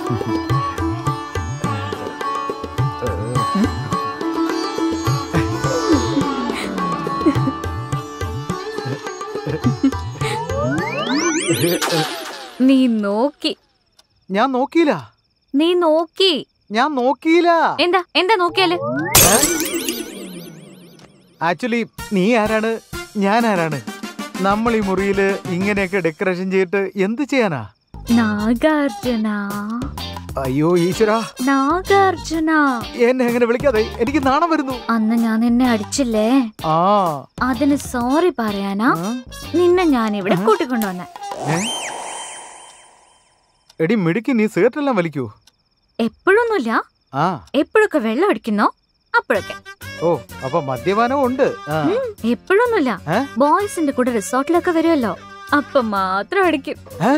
നീ നോക്കി ഞാൻ നോക്കിയില്ല നീ നോക്കി ഞാൻ നോക്കിയില്ല എന്താ എന്താ നോക്കിയാല് ആക്ച്വലി നീ ആരാണ് ഞാൻ ആരാണ് നമ്മൾ ഈ മുറിയില് ഇങ്ങനെയൊക്കെ ഡെക്കറേഷൻ ചെയ്തിട്ട് എന്ത് ചെയ്യാനാ നാഗാർജുന അയ്യോ ഈശ്വര നാഗാർജുന എന്നെ അങ്ങനെ വിളിക്കാതെ എനിക്ക് നാണം വരുന്നു അന്ന് ഞാൻ നിന്നെ അടിച്ചില്ലേ ആ അതിന് സോറി പറയാനാ ആ? നിന്നെ ഞാൻ ഇവിടെ കൂട്ടിക്കൊണ്ടുവന്നെ ഏ? എടി മിടുക്കി നീ സിഗരറ്റ് എല്ലാം വലിക്കൂ എപ്പോഴൊന്നുമില്ല ആ എപ്പോഴൊക്കെ വെള്ളം അടിക്കുന്നോ അപ്പോഴൊക്കെ ഓ അപ്പൊ മദ്യപാനവും ഉണ്ട് ആ. എപ്പോഴൊന്നുമില്ല ഏ? ബോയ്സിന്റെ കൂടെ റിസോർട്ടിലൊക്കെ വരുമല്ലോ അപ്പൊ മാത്രം അടിക്കും